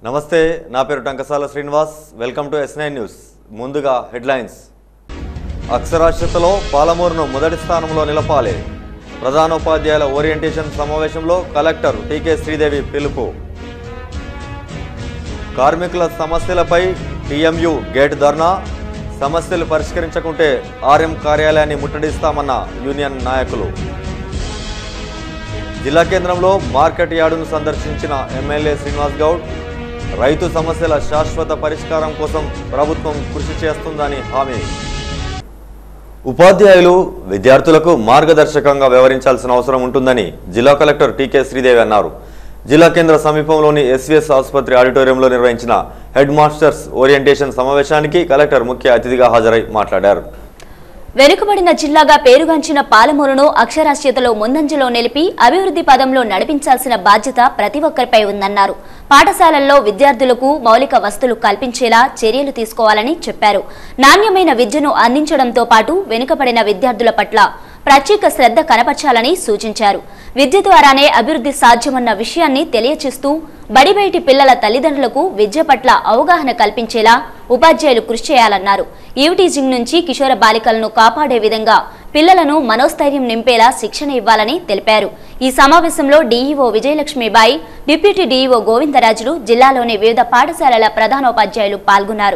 నమస్తే నా పేరు Tankasala Srinivas welcome to S nine news ముందుగా హెడ్లైన్స్ అక్షరాస్యతలో పాలమూరును మొదటి స్థానంలో నిలపాలి ప్రధానోపాధ్యాయుల ఓరియంటేషన్ సమావేశంలో కలెక్టర్ టీకే శ్రీదేవి పిలుపు కార్మికుల సమస్యలపై టీఎంయు గేట్ ధర్నా సమస్యలు పరిష్కరించకుంటే ఆర్ఎం కార్యాలయాన్ని ముట్టడిస్తామన్న యూనియన్ నాయకులు జిల్లా కేంద్రంలో మార్కెట్ యార్డును సందర్శించిన ఎమ్మెల్యే శ్రీనివాస్ గౌడ్ రైతు సమస్యల శాశ్వత పరిష్కారం కోసం ప్రభుత్వం కృషి చేస్తుందని హామీ ఉపాధ్యాయులు విద్యార్థులకు మార్గదర్శకంగా వ్యవహరించాల్సిన అవసరం ఉంటుందని జిల్లా కలెక్టర్ టీకే శ్రీదేవి అన్నారు జిల్లా కేంద్ర సమీపంలోని ఎస్వీఎస్ ఆసుపత్రి ఆడిటోరియంలో నిర్వహించిన హెడ్ మాస్టర్స్ ఓరియంటేషన్ సమావేశానికి కలెక్టర్ ముఖ్య అతిథిగా హాజరై మాట్లాడారు వెనుకబడిన జిల్లాగా పేరుగాంచిన పాలమూరును అక్షరాస్యతలో ముందంజలో నిలిపి అభివృద్ధి పదంలో నడిపించాల్సిన బాధ్యత ప్రతి ఒక్కరిపై ఉందన్నారు పాఠశాలల్లో విద్యార్థులకు మౌలిక వస్తువులు కల్పించేలా చర్యలు తీసుకోవాలని చెప్పారు నాణ్యమైన విద్యను అందించడంతో పాటు వెనుకబడిన విద్యార్థుల పట్ల ప్రత్యేక శ్రద్ధ కనపర్చాలని సూచించారు విద్య ద్వారానే అభివృద్ధి సాధ్యమన్న విషయాన్ని తెలియచేస్తూ బడిబయటి పిల్లల తల్లిదండ్రులకు విద్య పట్ల అవగాహన కల్పించేలా ఉపాధ్యాయులు కృషి చేయాలన్నారు ఈవ్టీజింగ్ నుంచి కిషోర బాలికలను కాపాడే విధంగా పిల్లలను మనోస్థైర్యం నింపేలా శిక్షణ ఇవ్వాలని తెలిపారు ఈ సమావేశంలో DEO Vijayalakshmibai deputy DEO Govindarajulu జిల్లాలోని వివిధ పాఠశాలల ప్రధానోపాధ్యాయులు పాల్గొన్నారు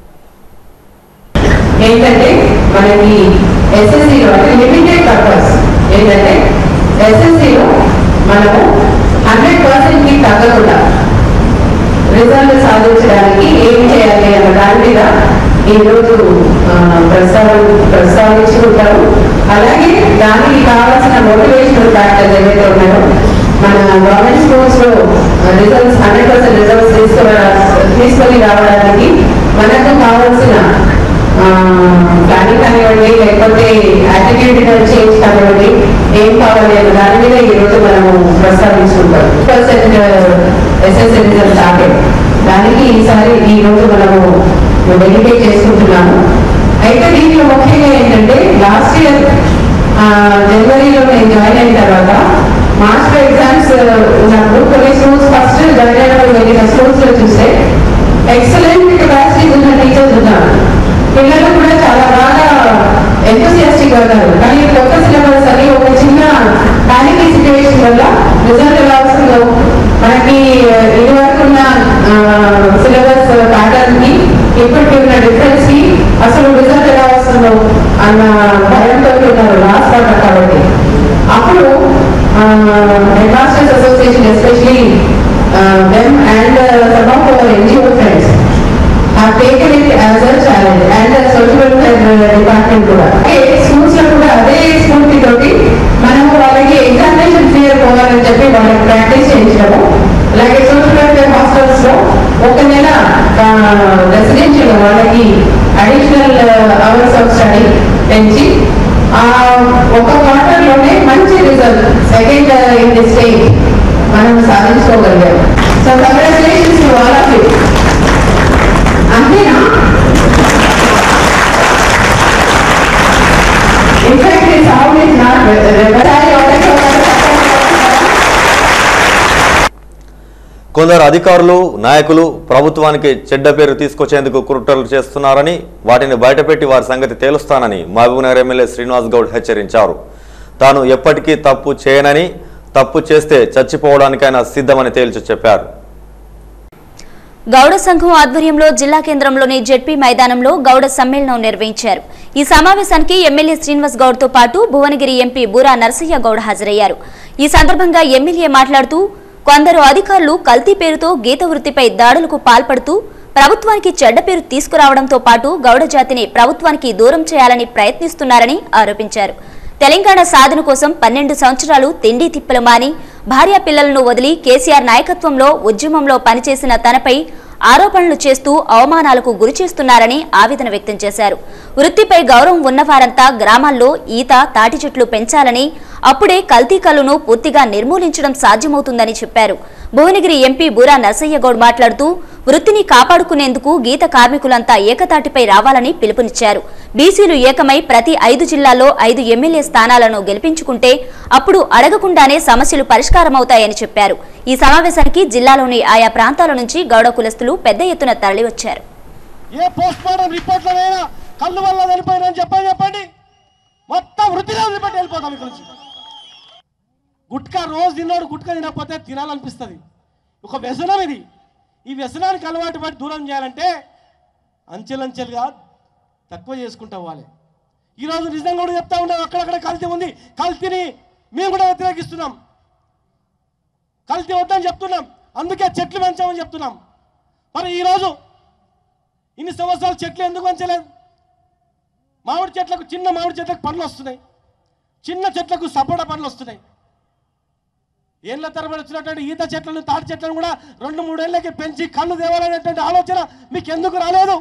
ఏంటంటే మనకి ఎస్ఎస్సిలో అంటే లిమిటెడ్ పర్పస్ ఏంటంటే ఎస్ఎస్సిలో మనము హండ్రెడ్ పర్సెంట్కి తగ్గకుండా రిజల్ట్ సాధించడానికి ఏం చేయాలి అన్న దాని మీద ఈరోజు ఆ, ప్రస్తావ ప్రస్తావించుకుంటారు అలాగే దానికి కావాల్సిన మోటివేషనల్ ఫ్యాక్టర్స్ ఏవైతే ఉన్నాయో మన గవర్నమెంట్ స్కూల్స్ లో రిజల్ట్స్ హండ్రెడ్ పర్సెంట్ రిజల్ట్స్ తీసుకురా తీసుకొని రావడానికి మనకు కావాల్సిన ప్లానింగ్ కానివ్వండి లేకపోతే యాటిట్యూడ్ చేంజ్ కానివ్వండి ఏం కావాలి అన్న దాని మీద ఈ రోజు మనము ప్రస్తావించుకుంటాం పర్సెంట్ ఎస్ఎస్ఎల్ రిజల్ట్ టార్గెట్ దానికి ఈసారి ఈ రోజు మనము డెడికేట్ చేసుకుంటున్నాము అయితే దీంట్లో ముఖ్యంగా ఏంటంటే లాస్ట్ ఇయర్ జనవరిలో నేను జాయిన్ అయిన తర్వాత మాస్టర్ ఎగ్జామ్స్ ఉన్నప్పుడు కొన్ని స్కూల్స్ ఫస్ట్ జాయిన్ అయినప్పుడు వెళ్ళిన స్కూల్స్ లో చూస్తే ఎక్సలెంట్ కెపాసిటీ ఉన్న టీచర్స్ ఉన్నారు పిల్లలు కూడా చాలా బాగా ఎంతోసియాస్టిక్ ఉన్నారు కానీ కొత్త సిలబస్ అని ఒక చిన్న పానిక్ సిచ్యువేషన్ వల్ల రిజల్ట్ ఎలా వస్తుందో మనకి ఇది వరకు ఉన్న సిలబస్ ప్యాటర్న్ కి ఇప్పటికి ఉన్న డిఫరెన్స్ కి అసలు రిజల్ట్ ఎలా వస్తుందో అన్న భయంతో ఉన్నారు లాస్ట్ క్వార్టర్ కాబట్టి అప్పుడు head masters association especially them and some of our NGO friends have taken it as a challenge and the social welfare department కూడా స్కూల్స్ లో కూడా అదే స్ఫూర్తి తోటి మనము వాళ్ళకి ఎగ్జామినేషన్ క్లియర్ పోవాలని చెప్పి వాళ్ళకి ప్రాక్టీస్ చేయించడము అలాగే సోషల్ వెల్ఫేర్ హాస్టల్స్ లో ఒక నెల రెసిడెన్షియల్ వాళ్ళకి అడిషనల్ అవర్స్ ఆఫ్ స్టడీ పెంచి ఆ ఒక క్వార్టర్ లోనే మంచి result second in the state మనం సాధించుకోగలిగాం so congratulations to all of you అంతేనా ఇన్ఫాక్ట్ ఇట్స్ ఆల్వేస్ నాట్ కొందరు అధికారులు నాయకులు ప్రభుత్వానికి చెడ్డ పేరు తీసుకొచ్చేందుకు కుట్రలు చేస్తున్నారని వాటిని బయటపెట్టి వారి సంగతి తేలుస్తానని మహబూబ్నగర్ ఎమ్మెల్యే శ్రీనివాస్ గౌడ్ హెచ్చరించారు తాను ఎప్పటికీ తప్పు చేయనని తప్పు చేస్తే చచ్చిపోవడానికైనా సిద్ధమని తేల్చి చెప్పారు గౌడ సంఘం ఆధ్వర్యంలో జిల్లా కేంద్రంలోని జెడ్పీ మైదానంలో గౌడ సమ్మేళనం నిర్వహించారు ఈ సమావేశానికి ఎమ్మెల్యే శ్రీనివాస్ గౌడ్ తో పాటు భువనగిరి ఎంపీ బూరా నరసయ్య గౌడ్ హాజరయ్యారు ఈ సందర్భంగా ఎమ్మెల్యే మాట్లాడుతూ కొందరు అధికారులు కల్తీ పేరుతో గీత వృత్తిపై దాడులకు పాల్పడుతూ ప్రభుత్వానికి చెడ్డ పేరు తీసుకురావడంతో పాటు గౌడ జాతిని ప్రభుత్వానికి దూరం చేయాలని ప్రయత్నిస్తున్నారని ఆరోపించారు తెలంగాణ సాధన కోసం పన్నెండు సంవత్సరాలు తిండి తిప్పలు మాని భార్య పిల్లలను వదిలి కేసీఆర్ నాయకత్వంలో ఉద్యమంలో పనిచేసిన తనపై ఆరోపణలు చేస్తూ అవమానాలకు గురి చేస్తున్నారని ఆవేదన వ్యక్తం చేశారు వృత్తిపై గౌరవం ఉన్నవారంతా గ్రామాల్లో ఈత తాటి చెట్లు పెంచాలని అప్పుడే కల్తీ కల్లును పూర్తిగా నిర్మూలించడం సాధ్యమవుతుందని చెప్పారు భువనగిరి ఎంపీ బూరా నరసయ్యగౌడ్ మాట్లాడుతూ వృత్తిని కాపాడుకునేందుకు గీత కార్మికులంతా ఏకతాటిపై రావాలని పిలుపునిచ్చారు బీసీలు ఏకమై ప్రతి ఐదు జిల్లాల్లో ఐదు ఎమ్మెల్యే స్థానాలను గెలిపించుకుంటే అప్పుడు అడగకుండానే సమస్యలు పరిష్కారమవుతాయని చెప్పారు ఈ సమావేశానికి జిల్లాలోని ఆయా ప్రాంతాల నుంచి గౌడ కులస్తులు పెద్ద ఎత్తున తరలివచ్చారు ఏ పోస్ట్ మార్టం రిపోర్ట్లనైనా కళ్ళు వల్ల చనిపోయినా చెప్పని చెప్పండి మొత్తం వృత్తిలో వదిలిపెట్టి వెళ్ళిపోతాం ఇక్కడ నుంచి గుట్కా రోజు తిన్నాడు గుట్కా తినకపోతే తినాలనిపిస్తుంది ఒక వ్యసనం ఇది ఈ వ్యసనానికి అలవాటు పడి దూరం చేయాలంటే అంచెలంచెలుగా తక్కువ చేసుకుంటా పోవాలి ఈరోజు నిజంగా కూడా చెప్తా ఉన్నాం అక్కడక్కడ కల్తీ ఉంది కల్తీని మేము కూడా వ్యతిరేకిస్తున్నాం కల్తీ వద్దని చెప్తున్నాం అందుకే చెట్లు పెంచామని చెప్తున్నాం మరి ఈరోజు ఇన్ని సంవత్సరాలు చెట్లు ఎందుకు పెంచలేదు మామిడి చెట్లకు చిన్న మామిడి చెట్లకు పండ్లు వస్తున్నాయి చిన్న చెట్లకు సపోటా పండ్లు వస్తున్నాయి ఏళ్ళ తరబడి వచ్చినటువంటి ఈత చెట్లను తాటి చెట్లను కూడా రెండు మూడేళ్ళకి పెంచి కళ్ళు తేవాలనేటువంటి ఆలోచన మీకు ఎందుకు రాలేదు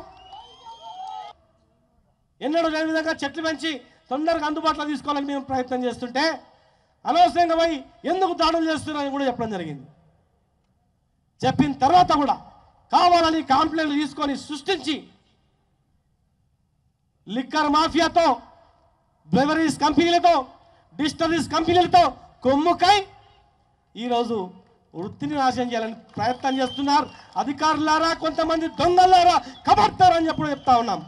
ఎన్నడూ లేని విధంగా చెట్లు పెంచి తొందరగా అందుబాటులో తీసుకోవాలని మేము ప్రయత్నం చేస్తుంటే అనవసరంగా పోయి ఎందుకు దాడులు చేస్తున్నారని కూడా చెప్పడం జరిగింది చెప్పిన తర్వాత కూడా కావాలని కాంప్లైంట్లు తీసుకొని సృష్టించి లిక్కర్ మాఫియాతో బ్రెవరీస్ కంపెనీలతో డిస్టరీస్ కంపెనీలతో కొమ్ముకై ఈరోజు వృత్తిని నాశనం చేయాలని ప్రయత్నం చేస్తున్నారు అధికారులారా కొంతమంది దొంగలారా కబడతారని చెప్పి చెప్తా ఉన్నాం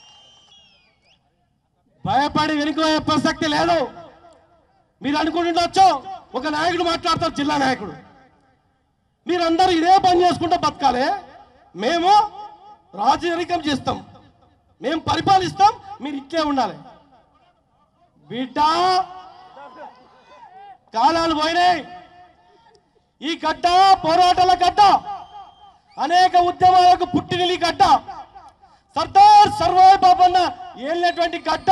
భయపడి వెనుక ప్రసక్తి లేదు మీరు అనుకుంటుండొచ్చు ఒక నాయకుడు మాట్లాడతారు జిల్లా నాయకుడు మీరందరూ ఇదే పని చేసుకుంటూ బతకాలి మేము రాజరికం చేస్తాం మేము పరిపాలిస్తాం మీరు ఇట్లే ఉండాలి బిడ్డ కాలాలు పోయినాయి ఈ గడ్డ పోరాటాల గడ్డ అనేక ఉద్యమాలకు పుట్టిన ఈ గడ్డ సర్దార్ సర్వాయి బాబన్న ఏళ్ళినటువంటి గడ్డ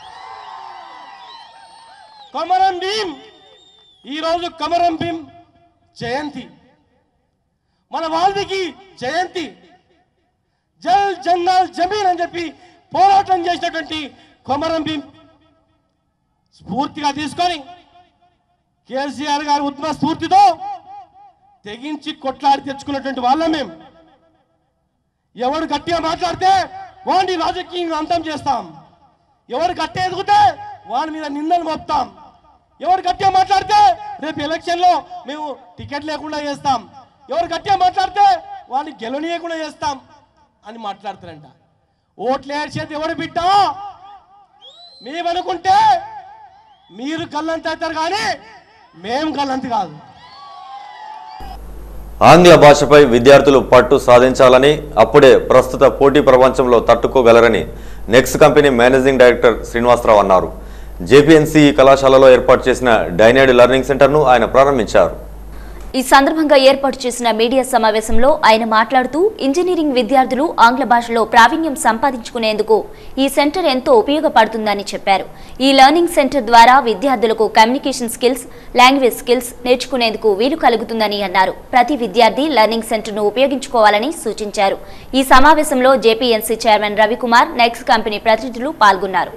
కొమరం భీం ఈరోజు కొమరం భీం జయంతి మన వాల్మీకి జయంతి జల్ జంగల్ జమీన్ అని చెప్పి పోరాటం చేసినటువంటి కొమరం భీం స్ఫూర్తిగా తీసుకొని కేసీఆర్ గారి ఉద్యమ స్ఫూర్తితో తెగించి కొట్లాడి తెచ్చుకున్నటువంటి వాళ్ళం మేము ఎవడు గట్టిగా మాట్లాడితే వాడిని రాజకీయంగా అంతం చేస్తాం ఎవరు గట్టి ఎదుగుతే వాడి మీద నిందలు మోపుతాం ఎవరు గట్టిగా మాట్లాడితే రేపు ఎలక్షన్ లో మేము టికెట్ లేకుండా చేస్తాం ఎవరు గట్టిగా మాట్లాడితే వాడిని గెలవనీయకుండా చేస్తాం అని మాట్లాడతారంట ఓట్లు ఏడ్చేది ఎవరు బిడ్డ మేమనుకుంటే మీరు గల్లంత అవుతారు కానీ మేము గల్లంత కాదు ఆంగ్ల భాషపై విద్యార్థులు పట్టు సాధించాలని అప్పుడే ప్రస్తుత పోటీ ప్రపంచంలో తట్టుకోగలరని next company managing director Srinivasarao అన్నారు జేపీఎన్సీ కళాశాలలో ఏర్పాటు చేసిన డైనేడ్ లెర్నింగ్ సెంటర్ను ఆయన ప్రారంభించారు ఈ సందర్భంగా ఏర్పాటు చేసిన మీడియా సమావేశంలో ఆయన మాట్లాడుతూ ఇంజనీరింగ్ విద్యార్థులు ఆంగ్ల భాషలో ప్రావీణ్యం సంపాదించుకునేందుకు ఈ సెంటర్ ఎంతో ఉపయోగపడుతుందని చెప్పారు ఈ లెర్నింగ్ సెంటర్ ద్వారా విద్యార్థులకు కమ్యూనికేషన్ స్కిల్స్ లాంగ్వేజ్ స్కిల్స్ నేర్చుకునేందుకు వీలు కలుగుతుందని అన్నారు ప్రతి విద్యార్థి లెర్నింగ్ సెంటర్ను ఉపయోగించుకోవాలని సూచించారు ఈ సమావేశంలో JPNC chairman Ravikumar next company ప్రతినిధులు పాల్గొన్నారు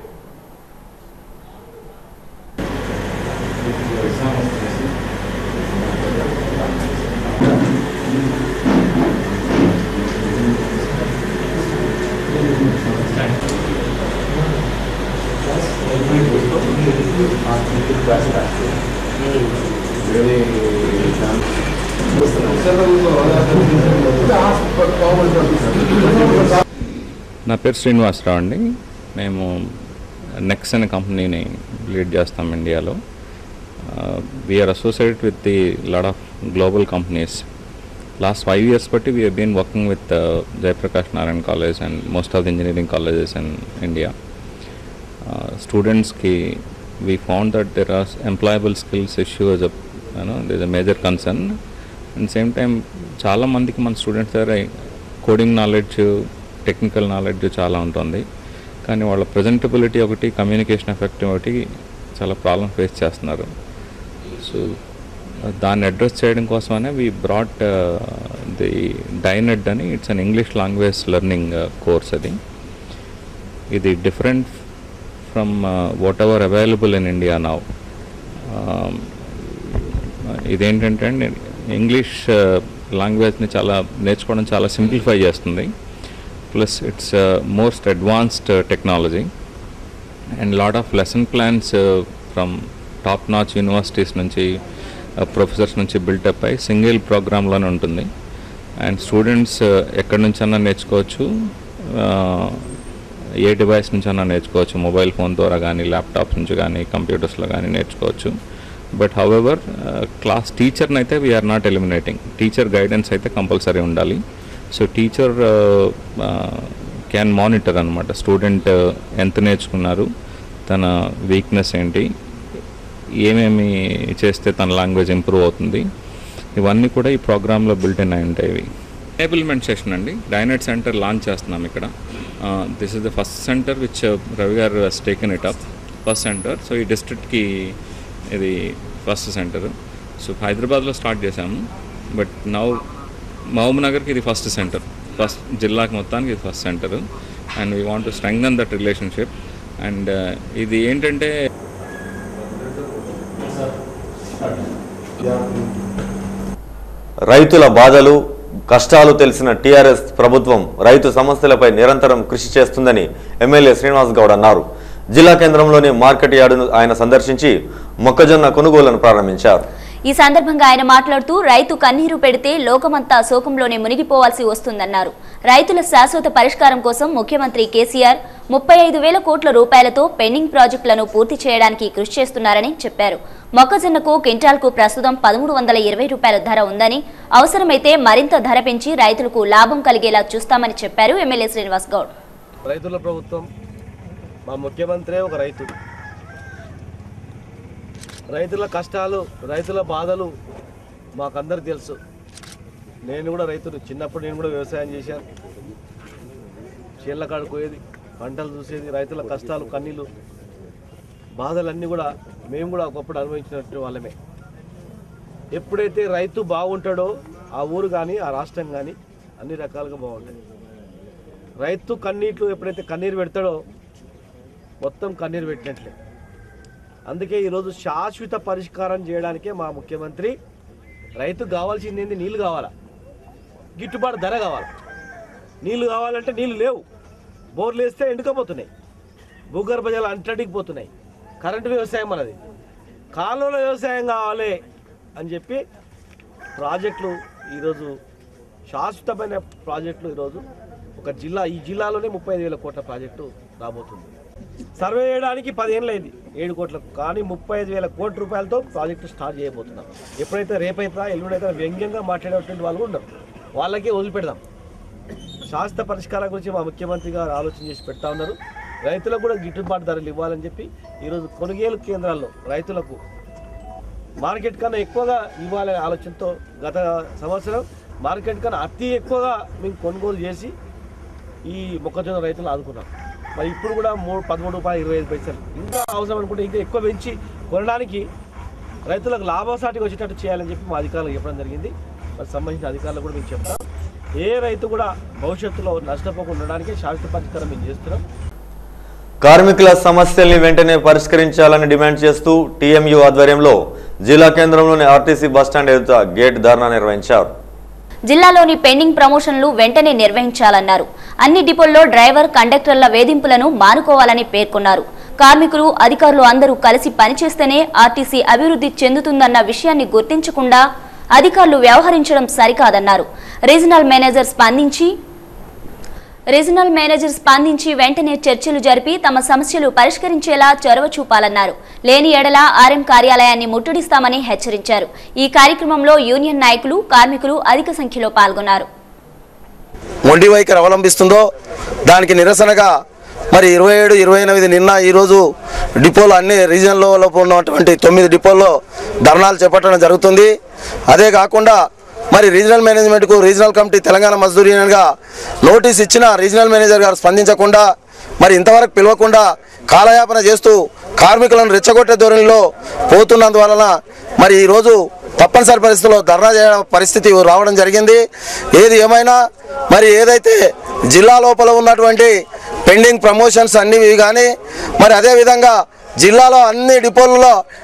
నా పేరు శ్రీనివాసరావు అండి మేము నెక్స్ అనే కంపెనీని లీడ్ చేస్తాం ఇండియాలో we are associated with the lot of global companies last five years బట్టి we been working with Jayaprakash Narayana college and most of the engineering colleges in India స్టూడెంట్స్కి we found that there are employable skills issue as a you know this a major concern and same time చాలామందికి మన students దగ్గర coding knowledge technical knowledge చాలా ఉంటుంది కానీ వాళ్ళ ప్రజెంటబిలిటీ ఒకటి communication effect ఒకటి చాలా ప్రాబ్లం ఫేస్ చేస్తున్నారు సో దాన్ని అడ్రస్ చేయడం కోసమనే వీ బ్రాట్ ది డైనెడ్ అని it's an English language learning course అది ఇది different from whatever available in India now ఇదేంటంటే ఇంగ్లీష్ లాంగ్వేజ్ని చాలా నేర్చుకోవడం చాలా సింప్లిఫై చేస్తుంది plus it's uh, most advanced uh, technology and lot of lesson plans uh, from top notch universities నుంచి professors నుంచి బిల్టప్ అయి సింగిల్ ప్రోగ్రాంలోనే ఉంటుంది అండ్ స్టూడెంట్స్ ఎక్కడి నుంచైనా నేర్చుకోవచ్చు uh, ఏ డివైస్ నుంచైనా నేర్చుకోవచ్చు మొబైల్ ఫోన్ ద్వారా కానీ ల్యాప్టాప్స్ నుంచి కానీ కంప్యూటర్స్లో కానీ నేర్చుకోవచ్చు బట్ హౌఎవర్ క్లాస్ టీచర్ని అయితే we are not eliminating teacher guidance అయితే కంపల్సరీ ఉండాలి సో టీచర్ క్యాన్ మానిటర్ అనమాట స్టూడెంట్ ఎంత నేర్చుకున్నారు తన వీక్నెస్ ఏంటి ఏమేమి చేస్తే తన లాంగ్వేజ్ ఇంప్రూవ్ అవుతుంది ఇవన్నీ కూడా ఈ ప్రోగ్రాంలో బిల్ట్ ఇన్ అయి ఉంటాయి ఇవి ఎనేబుల్మెంట్ సెషన్ అండి డైనెట్ సెంటర్ లాంచ్ చేస్తున్నాం ఇక్కడ this is the first centre which Ravi గారు taken it up first centre so ఈ డిస్ట్రిక్ట్కి ఇది ఫస్ట్ సెంటర్ సో హైదరాబాద్లో స్టార్ట్ చేశాము బట్ నౌ మహబూబ్ నగర్కి ఇది ఫస్ట్ సెంటర్ ఫస్ట్ జిల్లాకి మొత్తానికి ఇది first centre and we want to strengthen that relationship and ఇది ఏంటంటే రైతుల బాధలు కష్టాలు తెలిసిన టీఆర్ఎస్ ప్రభుత్వం రైతు సమస్యలపై నిరంతరం కృషి చేస్తుందని ఎమ్మెల్యే శ్రీనివాస్ గౌడ్ అన్నారు జిల్లా కేంద్రంలోని మార్కెట్ యార్డును ఆయన సందర్శించి మొక్కజొన్న కొనుగోలును ప్రారంభించారు ఈ సందర్భంగా ఆయన మాట్లాడుతూ రైతు కన్నీరు పెడితే లోకమంతా శోకంలోనే మునిగిపోవాల్సి వస్తుందన్నారు రైతుల శాశ్వత పరిష్కారం కోసం ముఖ్యమంత్రి కేసీఆర్ ముప్పై ఐదు వేల కోట్ల రూపాయలతో పెండింగ్ ప్రాజెక్టులను పూర్తి చేయడానికి కృషి చేస్తున్నారని చెప్పారు మొక్కజొన్నకు క్వింటాల్కు ప్రస్తుతం పదమూడు వందల ఇరవై రూపాయల ధర ఉందని అవసరమైతే మరింత ధర పెంచి రైతులకు లాభం కలిగేలా చూస్తామని చెప్పారు ఎమ్మెల్యే శ్రీనివాస్ గౌడ్ రైతుల ప్రభుత్వం మా ముఖ్యమంత్రి ఒక రైతు రైతుల కష్టాలు రైతుల బాధలు మాకందరికి తెలుసు నేను కూడా రైతులు చిన్నప్పుడు నేను కూడా వ్యవసాయం చేశాను చీళ్ళ కాడు పోయేది పంటలు చూసేది రైతుల కష్టాలు కన్నీళ్ళు బాధలన్నీ కూడా మేము కూడా ఒకప్పుడు అనుభవించినట్టు వాళ్ళమే ఎప్పుడైతే రైతు బాగుంటాడో ఆ ఊరు కానీ ఆ రాష్ట్రం కానీ అన్ని రకాలుగా బాగుంటుంది రైతు కన్నీట్లు ఎప్పుడైతే కన్నీరు పెడతాడో మొత్తం కన్నీరు పెట్టినట్లే అందుకే ఈరోజు శాశ్వత పరిష్కారం చేయడానికే మా ముఖ్యమంత్రి రైతు కావాల్సింది ఏంది నీళ్ళు కావాలా గిట్టుబాటు ధర కావాలి నీళ్ళు కావాలంటే నీళ్ళు లేవు బోర్లు వేస్తే ఎండుకపోతున్నాయి భూగర్భ జలాలు అంటడికి పోతున్నాయి కరెంటు వ్యవసాయం మనది కాలువల వ్యవసాయం కావాలి అని చెప్పి ప్రాజెక్టులు ఈరోజు శాశ్వతమైన ప్రాజెక్టులు ఈరోజు ఒక జిల్లా ఈ జిల్లాలోనే ముప్పై ఐదు వేల కోట్ల ప్రాజెక్టు రాబోతుంది సర్వే చేయడానికి పదిహేనులు అయింది ఏడు కోట్లకు కానీ ముప్పై ఐదు వేల కోట్ల రూపాయలతో ప్రాజెక్టు స్టార్ట్ చేయబోతున్నాం ఎప్పుడైతే రేపైతే ఎల్లుండైతే వ్యంగ్యంగా మాట్లాడేటువంటి వాళ్ళు కూడా ఉన్నారు వాళ్ళకే వదిలిపెడదాం శాస్త్ర పరిష్కారం గురించి మా ముఖ్యమంత్రి గారు ఆలోచన చేసి పెడతా ఉన్నారు రైతులకు కూడా గిట్టుబాటు ధరలు ఇవ్వాలని చెప్పి ఈరోజు కొనుగోలు కేంద్రాల్లో రైతులకు మార్కెట్ కన్నా ఎక్కువగా ఇవ్వాలనే ఆలోచనతో గత సంవత్సరం మార్కెట్ కన్నా అతి ఎక్కువగా మేము కొనుగోలు చేసి ఈ మొక్కజొన్న రైతులు ఆదుకున్నాం మరి ఇప్పుడు కూడా మూడు పదమూడు రూపాయలు ఇరవై ఐదు పైసలు ఇంకా అవసరం అనుకుంటే ఇంకా ఎక్కువ పెంచి కొనడానికి రైతులకు లాభసాటికి వచ్చేటట్టు చేయాలని చెప్పి మా అధికారులకు చెప్పడం జరిగింది మరి సంబంధించిన అధికారులు కూడా మేము చెప్తాం ఏ రైతు కూడా భవిష్యత్తులో నష్టపోకుండా ఉండడానికి శాశ్వత పరిష్కారం మేము చేస్తున్నాం కార్మికుల సమస్యల్ని వెంటనే పరిష్కరించాలని డిమాండ్ చేస్తూ టీఎంయు ఆధ్వర్యంలో జిల్లా కేంద్రంలోని ఆర్టీసీ బస్టాండ్ ఎదుట గేట్ ధర్నా నిర్వహించారు జిల్లాలోని పెండింగ్ ప్రమోషన్లు వెంటనే నిర్వహించాలన్నారు అన్ని డిపోల్లో డ్రైవర్ కండక్టర్ల వేధింపులను మానుకోవాలని పేర్కొన్నారు కార్మికులు అధికారులు అందరూ కలిసి పనిచేస్తేనే ఆర్టీసీ అభివృద్ధి చెందుతుందన్న విషయాన్ని గుర్తించకుండా అధికారులు వ్యవహరించడం సరికాదన్నారు రీజనల్ మేనేజర్ స్పందించి రీజనల్ మేనేజర్ స్పందించి వెంటనే చర్చలు జరిపి తమ సమస్యలు పరిష్కరించేలా చొరవ చూపాలన్నారు లేని ఎడల ఆర్ఎం కార్యాలయాన్ని ముట్టడిస్తామని హెచ్చరించారు ఈ కార్యక్రమంలో యూనియన్ నాయకులు కార్మికులు అధిక సంఖ్యలో పాల్గొన్నారు మొండి వైఖరి అవలంబిస్తుందో దానికి నిరసనగా మరి ఇరవై ఏడు ఇరవై ఎనిమిది నిన్న ఈరోజు డిపోలో అన్ని రీజన్లో ఉన్నటువంటి తొమ్మిది డిపోల్లో ధర్నాలు చేపట్టడం జరుగుతుంది అదే కాకుండా మరి రీజనల్ మేనేజ్మెంట్కు రీజనల్ కమిటీ తెలంగాణ మజ్దూర్ యూనియన్గా నోటీస్ ఇచ్చిన రీజనల్ మేనేజర్ గారు స్పందించకుండా మరి ఇంతవరకు పిలవకుండా కాలయాపన చేస్తూ కార్మికులను రెచ్చగొట్టే ధోరణిలో పోతున్నందువలన మరి ఈరోజు తప్పనిసరి పరిస్థితుల్లో ధర్నా చేయడం పరిస్థితి రావడం జరిగింది ఏది ఏమైనా మరి ఏదైతే జిల్లా లోపల ఉన్నటువంటి పెండింగ్ ప్రమోషన్స్ అన్నివి కానీ మరి అదేవిధంగా జిల్లాలో అన్ని డిపోలలో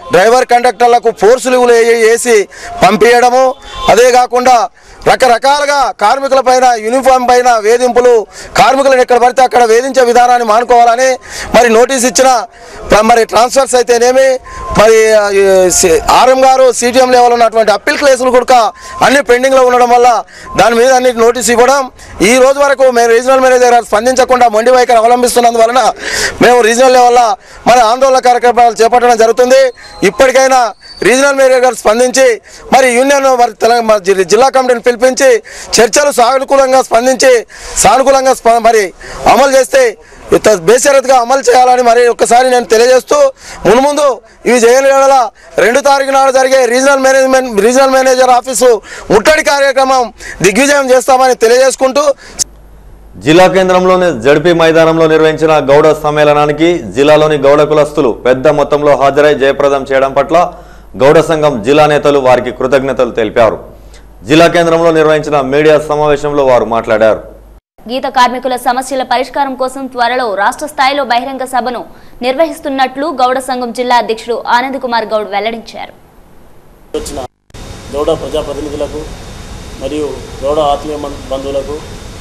డ్రైవర్ కండక్టర్లకు ఫోర్సులు వేసి పంపించడము అదే కాకుండా రకరకాలుగా కార్మికుల పైన యూనిఫామ్ పైన వేధింపులు కార్మికులను ఎక్కడ పడితే అక్కడ వేధించే విధానాన్ని మానుకోవాలని మరి నోటీస్ ఇచ్చిన ప- మరి ట్రాన్స్ఫర్స్ అయితేనేమి మరి ఆ, ఈ సి- ఆర్ఎం గారు సిటిఎం లెవెల్ ఉన్నటువంటి అప్పీల్ కేసులు కూడా అన్ని పెండింగ్లో ఉండడం వల్ల దాని మీద అన్ని నోటీస్ ఇవ్వడం ఈ రోజు వరకు మేము రీజనల్ మేనేజర్ గారు స్పందించకుండా మొండి వైఖరి అవలంబిస్తున్నందువలన మేము రీజనల్ లెవెల్లో మరి ఆందోళన కార్యక్రమాలు చేపట్టడం జరుగుతుంది ఇప్పటికైనా రీజనల్ మేనేజర్ గారు స్పందించి మరి యూనియన్ మరి తెలంగాణ మరి జి- జిల్లా కమిటీని పిలిపించి చర్చలు సానుకూలంగా స్పందించి సానుకూలంగా స్ప- మరి అమలు చేస్తే ఇంత బేషరతుగా అమలు చేయాలని మరి ఒక్కసారి నేను తెలియజేస్తూ మున్ముందు ఇవి చేయని వేళ రెండు తారీఖు నాడు జరిగే regional management regional manager office ముట్టడి కార్యక్రమం దిగ్విజయం చేస్తామని తెలియజేసుకుంటూ జిల్లా కేంద్రంలోని జడ్పీ మైదానంలో నిర్వహించిన గౌడ సమ్మేళనానికి జిల్లాలోని గౌడ కులస్తులు పెద్ద మొత్తంలో హాజరై జయప్రదం చేయడం పట్ల గౌడ సంఘం జిల్లా నేతలు వారికి కృతజ్ఞతలు తెలిపారు జిల్లా కేంద్రంలో నిర్వహించిన మీడియా సమావేశంలో వారు మాట్లాడారు గీత కార్మికుల సమస్యల పరిష్కారం కోసం త్వరలో రాష్ట్ర స్థాయిలో బహిరంగ సభను నిర్వహిస్తున్నట్లు గౌడ సంఘం జిల్లా అధ్యక్షుడు ఆనంద్ కుమార్ గౌడ్ వెల్లడించారు వచ్చిన గౌడ ప్రజాప్రతినిధులకు మరియు గౌడ ఆత్మీయ మం- బంధువులకు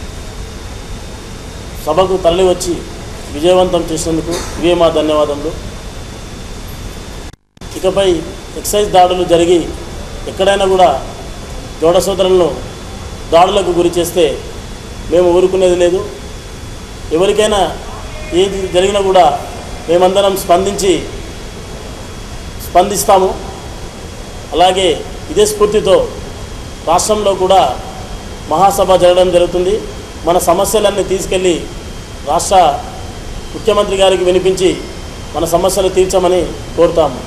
సభకు తరలి వచ్చి విజయవంతం చేసినందుకు ఇవే మా ధన్యవాదములు ఇకపై ఎక్సైజ్ దాడులు జరిగి ఎక్కడైనా కూడా గౌడ సోదరులను దాడులకు గురి చేస్తే మేము ఊరుకునేది లేదు ఎవరికైనా ఏది జరిగినా కూడా మేమందరం స్పందించి స్పందిస్తాము అలాగే ఇదే స్ఫూర్తితో రాష్ట్రంలో కూడా మహాసభ జరగడం జరుగుతుంది మన సమస్యలన్నీ తీసుకెళ్ళి రాష్ట్ర ముఖ్యమంత్రి గారికి వినిపించి మన సమస్యలు తీర్చమని కోరుతాము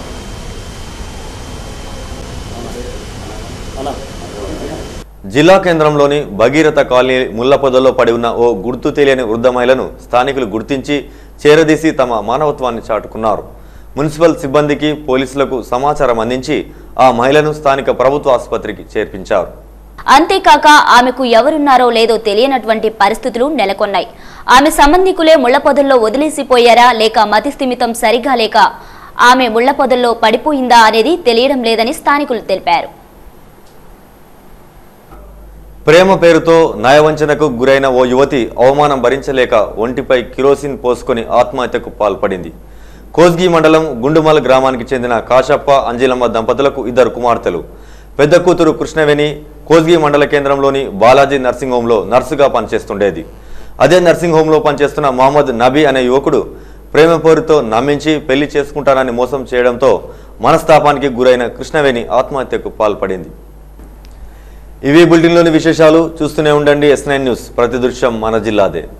అన్నా జిల్లా కేంద్రంలోని భగీరథ కాలనీ ముళ్ల పొదల్లో పడి ఉన్న ఓ గుర్తు తెలియని వృద్ధ మహిళను స్థానికులు గుర్తించి చేరదీసి తమ మానవత్వాన్ని చాటుకున్నారు మున్సిపల్ సిబ్బందికి పోలీసులకు సమాచారం అందించి ఆ మహిళను స్థానిక ప్రభుత్వ ఆసుపత్రికి చేర్పించారు అంతేకాక ఆమెకు ఎవరున్నారో లేదో తెలియనటువంటి పరిస్థితులు నెలకొన్నాయి ఆమె సంబంధికులే ముళ్లపొదల్లో వదిలేసిపోయారా లేక మతిస్థిమితం సరిగా లేక ఆమె ముళ్లపొదల్లో పడిపోయిందా అనేది తెలియడం లేదని స్థానికులు తెలిపారు ప్రేమ పేరుతో నయవంచనకు గురైన ఓ యువతి అవమానం భరించలేక ఒంటిపై కిరోసిన్ పోసుకొని ఆత్మహత్యకు పాల్పడింది కోస్గి మండలం గుండుమల్ గ్రామానికి చెందిన కాశప్ప అంజిలమ్మ దంపతులకు ఇద్దరు కుమార్తెలు పెద్ద కూతురు కృష్ణవేణి కోస్గి మండల కేంద్రంలోని బాలాజీ నర్సింగ్ హోంలో నర్సుగా పనిచేస్తుండేది అదే నర్సింగ్ హోంలో పనిచేస్తున్న మహమ్మద్ నబీ అనే యువకుడు ప్రేమ పేరుతో నమ్మించి పెళ్లి చేసుకుంటానని మోసం చేయడంతో మనస్తాపానికి గురైన కృష్ణవేణి ఆత్మహత్యకు పాల్పడింది ఇవి బులెటిన్లోని విశేషాలు చూస్తూనే ఉండండి ఎస్ నైన్ న్యూస్ ప్రతి దృశ్యం మన జిల్లాదే